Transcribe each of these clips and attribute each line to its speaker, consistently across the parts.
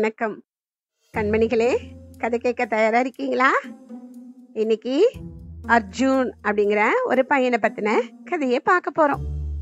Speaker 1: வணக்கம் கண்மணிகளே கதை கேட்க தயாரா இருக்கீங்களா இன்னைக்கு அர்ஜுன் அப்படிங்கிற ஒரு பையனை பத்தின கதையை பார்க்க போறோம்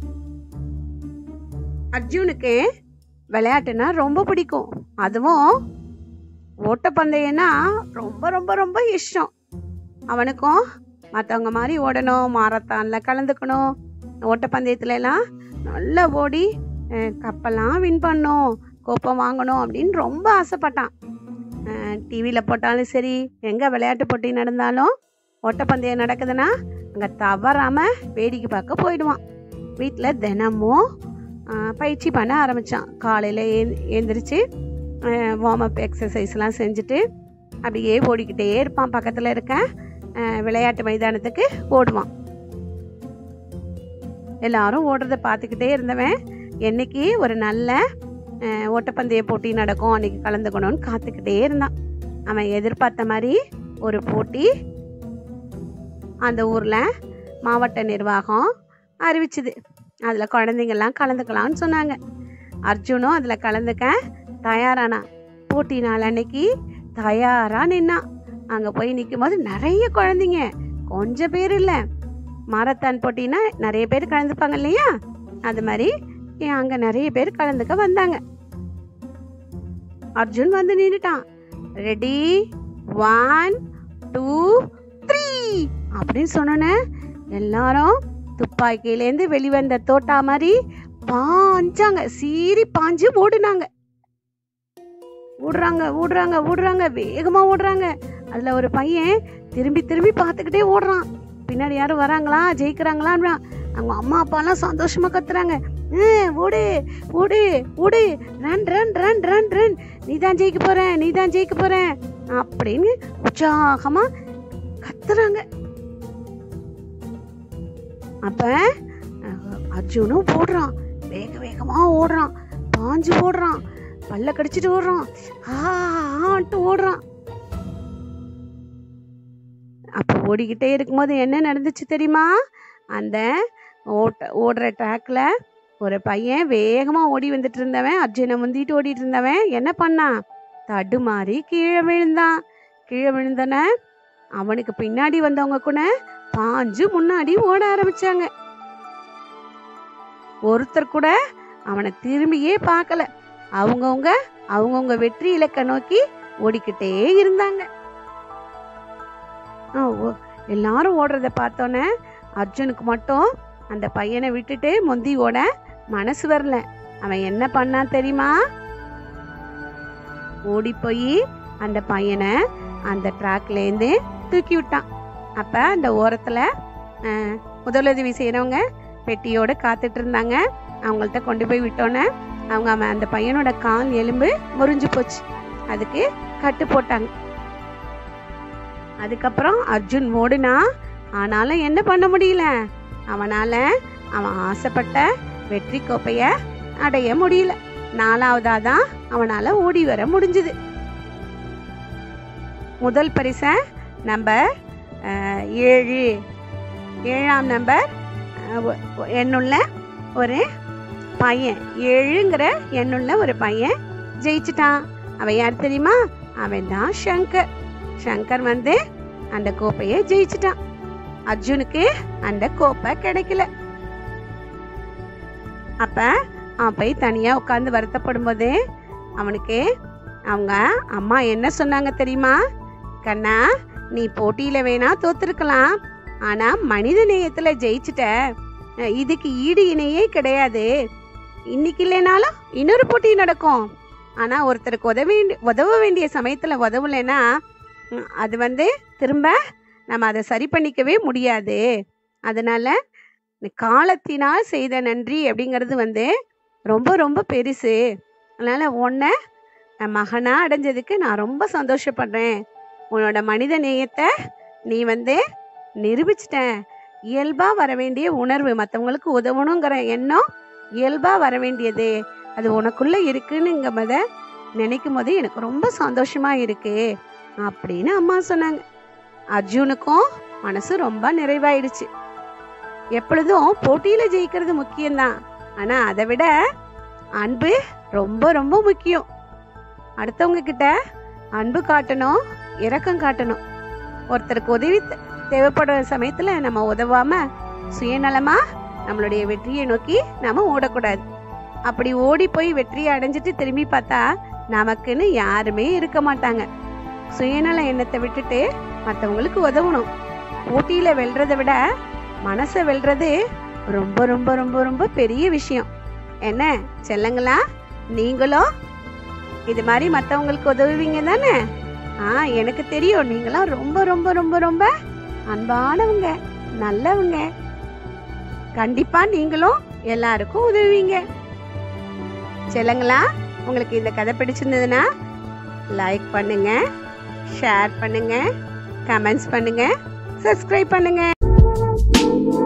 Speaker 1: அர்ஜுனுக்கு விளையாட்டுனா ரொம்ப பிடிக்கும் அதுவும் ஓட்டப்பந்தயம்னா ரொம்ப ரொம்ப ரொம்ப இஷ்டம் அவனுக்கும் மற்றவங்க மாதிரி ஓடணும் மாரத்தான்ல கலந்துக்கணும் ஓட்டப்பந்தயத்துல எல்லாம் நல்லா ஓடி அஹ், கப்பெல்லாம் வின் பண்ணணும் கோப்பை வாங்கணும் அப்படின்னு ரொம்ப ஆசைப்பட்டான் டிவியில் போட்டாலும் சரி எங்கே விளையாட்டு போட்டி நடந்தாலும் ஓட்டப்பந்தயம் நடக்குதுன்னா அங்கே தவறாமல் வேடிக்கை பார்க்க போயிடுவான் வீட்டில் தினமும் அஹ், பயிற்சி பண்ண ஆரம்பித்தான் காலையில் ஏ ஏந்திரிச்சு வார்ம் அப் எக்ஸசைஸ்லாம் செஞ்சுட்டு அப்படியே ஓடிக்கிட்டே இருப்பான் பக்கத்தில் இருக்க அஹ், விளையாட்டு மைதானத்துக்கு ஓடுவான் எல்லாரும் ஓடுறத பார்த்துக்கிட்டே இருந்தவன் என்னைக்கு ஒரு நல்ல அஹ், ஓட்டப்பந்தய போட்டி நடக்கும் அன்னைக்கு கலந்துக்கணும்னு காத்துக்கிட்டே இருந்தான் அவன் எதிர்பார்த்த மாதிரி ஒரு போட்டி அந்த ஊரில் மாவட்ட நிர்வாகம் அறிவிச்சுது அதில் குழந்தைங்கள்லாம் கலந்துக்கலாம்னு சொன்னாங்க அர்ஜுனும் அதில் கலந்துக்க தயாரானான் போட்டி நாள் அன்னைக்கு தயாராக நின்னான் அங்கே போய் நிற்கும் போது நிறைய குழந்தைங்க கொஞ்சம் பேர் இல்லை மாரத்தான் போட்டினா நிறைய பேர் கலந்துப்பாங்க இல்லையா அது மாதிரி ஏன் அங்க நிறைய பேர் கலந்துக்க வந்தாங்க அர்ஜுன் வந்து நின்னுட்டான் ரெடி ஒன் டூ த்ரீ அப்படின்னு சொன்னோன்னே எல்லாரும் துப்பாக்கியிலேருந்து வெளிவந்த தோட்டா மாதிரி பாஞ்சாங்க சீறி பாஞ்சு ஓடுனாங்க ஓடுறாங்க ஓடுறாங்க ஓடுறாங்க வேகமா ஓடுறாங்க அதுல ஒரு பையன் திரும்பி திரும்பி பார்த்துக்கிட்டே ஓடுறான் பின்னாடி யாரும் வராங்களா ஜெயிக்கிறாங்களான்னு அவங்க அம்மா அப்பாலாம் சந்தோஷமா கத்துறாங்க "ஏய், ஓடு ஓடு ஓடு run run run run run நீ தான் ஜெயிக்க போற நீ தான் ஜெயிக்க போற அப்படின்னு உற்சாகமா கத்துறாங்க அப்ப அஹ், அர்ஜுனும் போடுறான் வேக வேகமா ஓடுறான் பாஞ்சு ஓடுறான் பல்ல கடிச்சிட்டு ஓடுறான் ஆ ஆன்ட்டு ஓடுறான் அப்போ ஓடிக்கிட்டே இருக்கும்போது என்ன நடந்துச்சு தெரியுமா அந்த ஓட்ட ஓடுற ட்ராக்ல ஒரு பையன் வேகமா ஓடி வந்துட்டு இருந்தவன் அர்ஜுனை முந்திட்டு ஓடிட்டு இருந்தவன் என்ன பண்ணான் தடுமாறி கீழே விழுந்தான் கீழே விழுந்தன அவனுக்கு பின்னாடி வந்தவங்க கூட பாஞ்சு முன்னாடி ஓட ஆரம்பிச்சாங்க ஒருத்தர் கூட அவனை திரும்பியே பார்க்கல அவங்கவுங்க அவங்கவுங்க வெற்றி இலக்க நோக்கி ஓடிக்கிட்டே இருந்தாங்க ஆ, ஓ- எல்லாரும் ஓடுறத பார்த்தோன்னே அர்ஜுனுக்கு மட்டும் அந்த பையனை விட்டுட்டு முந்தி ஓட மனசு வரல அவன் என்ன பண்ணான் தெரியுமா ஓடி போய் அந்த பையனை அந்த ட்ராக்ல இருந்து தூக்கி விட்டான் அப்ப அந்த ஓரத்துல அஹ், முதலுதவி செய்யறவங்க பெட்டியோட காத்துட்டு இருந்தாங்க அவங்கள்ட்ட கொண்டு போய் விட்டோன்னே அவங்க அவன் அந்த பையனோட கால் எலும்பு முறிஞ்சு போச்சு அதுக்கு கட்டு போட்டாங்க அதுக்கப்புறம் அர்ஜுன் ஓடுனா ஆனாலும் என்ன பண்ண முடியல அவனால அவன் ஆசைப்பட்ட வெற்றி கோப்பைய அடைய முடியல நாலாவதா தான் அவனால ஓடி வர முடிஞ்சது முதல் பரிசை நம்பர் அஹ், ஏழு ஏழாம் நம்பர் அஹ், ஒ- ஒ- எண்ணுள்ள ஒரு பையன் ஏழுங்கிற எண்ணுள்ள ஒரு பையன் ஜெயிச்சிட்டான் அவன் யார் தெரியுமா அவன் தான் சங்கர் சங்கர் வந்து அந்த கோப்பையை ஜெயிச்சிட்டான் அர்ஜுனுக்கு அந்த கோப்பை கிடைக்கல அப்ப அவன் போய் தனியா உட்காந்து வருத்தப்படும் போது அவனுக்கு அவங்க அம்மா என்ன சொன்னாங்க தெரியுமா கண்ணா நீ போட்டியில வேணா தோத்துருக்கலாம் ஆனா மனித நேயத்துல ஜெயிச்சிட்ட அஹ் இதுக்கு ஈடு இணையே கிடையாது இன்னைக்கு இல்லைனாலும் இன்னொரு போட்டி நடக்கும் ஆனா ஒருத்தருக்கு உதவ வேண்டிய உதவ வேண்டிய சமயத்துல உதவலைன்னா ம், அது வந்து திரும்ப நம்ம அதை சரி பண்ணிக்கவே முடியாது அதனால இந்த காலத்தினால் செய்த நன்றி அப்படிங்கிறது வந்து ரொம்ப ரொம்ப பெருசு அதனால உன்னை நான் மகனா அடைஞ்சதுக்கு நான் ரொம்ப சந்தோஷப்படுறேன் உன்னோட மனித நேயத்தை நீ வந்து நிரூபிச்சிட்ட இயல்பா வர வேண்டிய உணர்வு மற்றவங்களுக்கு உதவணுங்கிற எண்ணம் இயல்பா வர வேண்டியது அது உனக்குள்ள இருக்குன்னுங்கமத நினைக்கும் போது எனக்கு ரொம்ப சந்தோஷமா இருக்கு அப்படின்னு அம்மா சொன்னாங்க அர்ஜுனுக்கும் மனசு ரொம்ப நிறைவாயிடுச்சு எப்பொழுதும் போட்டியில ஜெயிக்கிறது முக்கியம்தான் ஆனா அதை விட அன்பு ரொம்ப ரொம்ப முக்கியம் அடுத்தவங்க கிட்ட அன்பு காட்டணும் இரக்கம் காட்டணும் ஒருத்தருக்கு உதவி தே- தேவைப்படுற சமயத்துல நம்ம உதவாம சுயநலமா நம்மளுடைய வெற்றியை நோக்கி நாம ஓடக்கூடாது அப்படி ஓடி போய் வெற்றியை அடைஞ்சிட்டு திரும்பி பார்த்தா நமக்குன்னு யாருமே இருக்க மாட்டாங்க சுயநல எண்ணத்தை விட்டுட்டு மற்றவங்களுக்கு உதவணும் போட்டியில வெல்றதை விட மனசை வெல்றது ரொம்ப ரொம்ப ரொம்ப ரொம்ப பெரிய விஷயம் என்ன செல்லங்களா நீங்களும் இது மாதிரி மற்றவங்களுக்கு உதவுவீங்க தானே ஆ எனக்கு தெரியும் நீங்களாம் ரொம்ப ரொம்ப ரொம்ப ரொம்ப அன்பானவங்க நல்லவங்க கண்டிப்பா நீங்களும் எல்லாருக்கும் உதவுவீங்க செல்லங்களா உங்களுக்கு இந்த கதை பிடிச்சிருந்ததுன்னா லைக் பண்ணுங்க ஷேர் பண்ணுங்க கமெண்ட்ஸ் பண்ணுங்க சப்ஸ்கிரைப் பண்ணுங்க